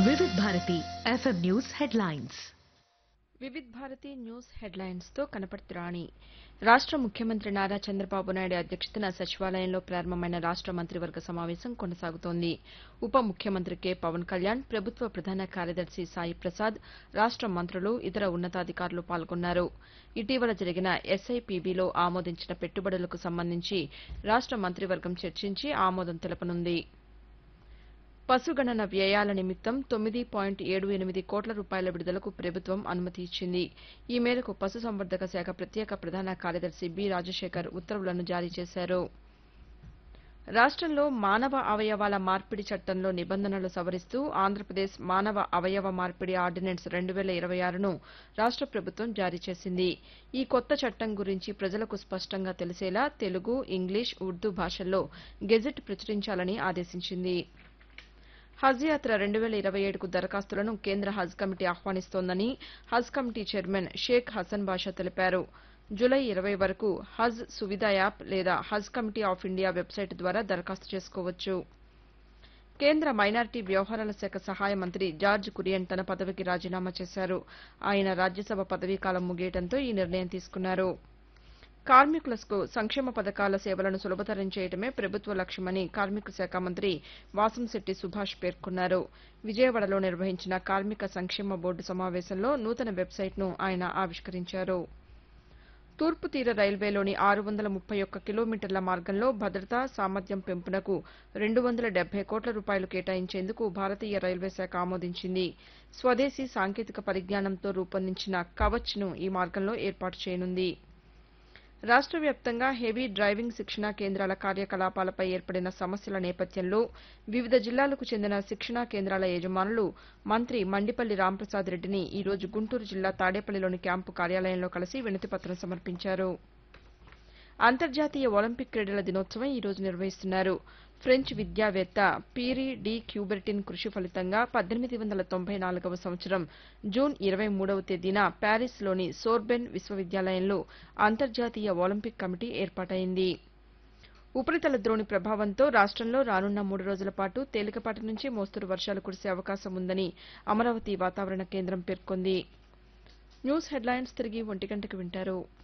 Vividh Bharati FM news headlines Vividh Bharati news headlines తో కనపర్తి రాణి రాష్ట ముఖ్యమంత్రి నారా చంద్రబాబు నాయుడు అధ్యక్షతన సచివాలయంలో ప్రారంభమైన రాష్ట మంత్రివర్గ సమావేశం కొనసాగుతోంది ఉప ముఖ్యమంత్రి కె పవన్ కళ్యాణ్ ప్రభుత్వ ప్రధాన కార్యదర్శి సాయి ప్రసాద్ రాష్ట మంత్రులు ఇతర ఉన్నతాధికారులు పాల్గొన్నారు ఇటీవల జరిగిన ఎస్ఐపిబిలో ఆమోదించిన పెట్టుబడులకు సంబంధించి రాష్ట మంత్రివర్గం చర్చించి ఆమోదం తెలపనుంది పశుగణన వ్యయాల నిమిత్తం తొమ్మిది పాయింట్ ఏడు ఎనిమిది కోట్ల రూపాయల విడుదలకు ప్రభుత్వం అనుమతి ఇచ్చింది ఈ మేరకు పశుసంవర్ధక శాఖ ప్రత్యేక ప్రధాన కార్యదర్శి బి రాజశేఖర్ ఉత్తర్వులను జారీ చేశారు రాష్టంలో మానవ అవయవాల మార్పిడి చట్టంలో నిబంధనలు సవరిస్తూ ఆంధ్రప్రదేశ్ మానవ అవయవ మార్పిడి ఆర్డినెన్స్ రెండు వేల ఇరవై ఆరును రాష్ట ప్రభుత్వం జారీ చేసింది ఈ కొత్త చట్టం గురించి ప్రజలకు స్పష్టంగా తెలిసేలా తెలుగు ఇంగ్లీష్ ఉర్దూ భాషల్లో గెజెట్ ప్రచురించాలని ఆదేశించింది హజ్ యాత్ర రెండు వేల ఇరవై ఏడుకు దరఖాస్తులను కేంద్ర హజ్ కమిటీ ఆహ్వానిస్తోందని హజ్ కమిటీ చైర్మన్ షేక్ హసన్ బాషా తెలిపారు జూలై ఇరవై వరకు హజ్ సువిధ యాప్ లేదా Haj committee of India website ద్వారా దరఖాస్తు చేసుకోవచ్చు కేంద్ర మైనార్టీ వ్యవహారాల శాఖ సహాయ మంత్రి జార్జ్ కురియన్ తన పదవికి రాజీనామా చేశారు ఆయన రాజ్యసభ పదవీకాలం ముగియటంతో ఈ నిర్ణయం తీసుకున్నారు కార్మికులకు సంక్షేమ పథకాల సేవలను సులభతరం చేయడమే ప్రభుత్వ లక్ష్యమని కార్మిక శాఖ మంత్రి వాసంశెట్టి సుభాష్ పేర్కొన్నారు విజయవాడలో నిర్వహించిన కార్మిక సంక్షేమ బోర్డు సమావేశంలో నూతన వెబ్సైట్ను ఆయన ఆవిష్కరించారు తూర్పు తీర రైల్వేలోని ఆరు వందల ముప్పై ఒక్క కిలోమీటర్ల మార్గంలో భద్రత సామర్థ్యం పెంపునకు రెండు వందల డెబ్బై కోట్ల రూపాయలు కేటాయించేందుకు భారతీయ రైల్వే శాఖ ఆమోదించింది స్వదేశీ సాంకేతిక పరిజ్ఞానంతో రూపొందించిన కవచ్ను ఈ మార్గంలో ఏర్పాటు చేయనుంది రాష్ట వ్యాప్తంగా హెవీ డ్రైవింగ్ శిక్షణా కేంద్రాల కార్యకలాపాలపై ఏర్పడిన సమస్యల నేపథ్యంలో వివిధ జిల్లాలకు చెందిన శిక్షణా కేంద్రాల యజమానులు మంత్రి మండిపల్లి రాంప్రసాద్ రెడ్డిని ఈ రోజు గుంటూరు జిల్లా తాడేపల్లిలోని క్యాంపు కార్యాలయంలో కలిసి వినతిపత్రం సమర్పించారు అంతర్జాతీయ ఒలింపిక్ క్రీడల దినోత్సవం ఈ రోజు నిర్వహిస్తున్నారు ఫ్రెంచ్ విద్యావేత్త పీరీ డి క్యూబెర్టిన్ కృషి ఫలితంగా పద్దెనిమిది వందల తొంభై నాలుగవ సంవత్సరం జూన్ ఇరవై మూడవ తేదీన ప్యారిస్లోని సోర్బెన్ విశ్వవిద్యాలయంలో అంతర్జాతీయ ఒలింపిక్ కమిటీ ఏర్పాటైంది ఉపరితల ద్రోణి ప్రభావంతో రాష్టంలో రానున్న మూడు రోజుల పాటు తేలికపాటి నుంచి మోస్తరు వర్షాలు కురిసే అవకాశం ఉందని అమరావతి వాతావరణ కేంద్రం పేర్కొంది న్యూస్ హెడ్లైన్స్ తిరిగి ఒంటి గంటకు వింటారు